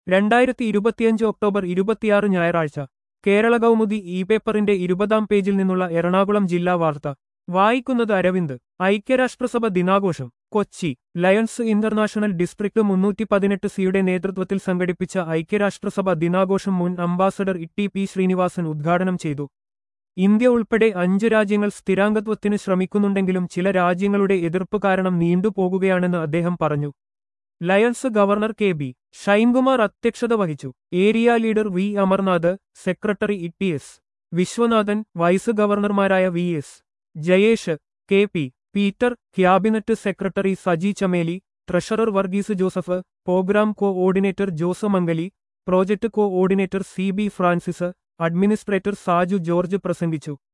രണ്ടായിരത്തി ഇരുപത്തിയഞ്ച് ഒക്ടോബർ ഇരുപത്തിയാറ് ഞായറാഴ്ച കേരള കൗമുദി ഇ പേപ്പറിന്റെ ഇരുപതാം പേജിൽ നിന്നുള്ള എറണാകുളം ജില്ലാ വാർത്ത വായിക്കുന്നത് അരവിന്ദ് ഐക്യരാഷ്ട്രസഭ ദിനാഘോഷം കൊച്ചി ലയൺസ് ഇന്റർനാഷണൽ ഡിസ്ട്രിക്ട് മുന്നൂറ്റി പതിനെട്ട് സിയുടെ നേതൃത്വത്തിൽ സംഘടിപ്പിച്ച ഐക്യരാഷ്ട്രസഭ ദിനാഘോഷം മുൻ അംബാസഡർ ഇട്ടി പി ശ്രീനിവാസൻ ഉദ്ഘാടനം ചെയ്തു ഇന്ത്യ ഉൾപ്പെടെ അഞ്ച് രാജ്യങ്ങൾ സ്ഥിരാംഗത്വത്തിന് ശ്രമിക്കുന്നുണ്ടെങ്കിലും ചില രാജ്യങ്ങളുടെ എതിർപ്പ് കാരണം നീണ്ടുപോകുകയാണെന്ന് അദ്ദേഹം പറഞ്ഞു Lions governor K B Shinekumar അധ്യക്ഷത വഹിച്ചു area leader V Amarnath secretary E T S Viswanathan vice ഗവർണർമാരായ V S Jayesh K P Peter cabinet secretary Saji Chameli treasurer Varghese Joseph programme coordinator Jose Mangali project coordinator C B Francis administrator Saju George പ്രസംഗിച്ചു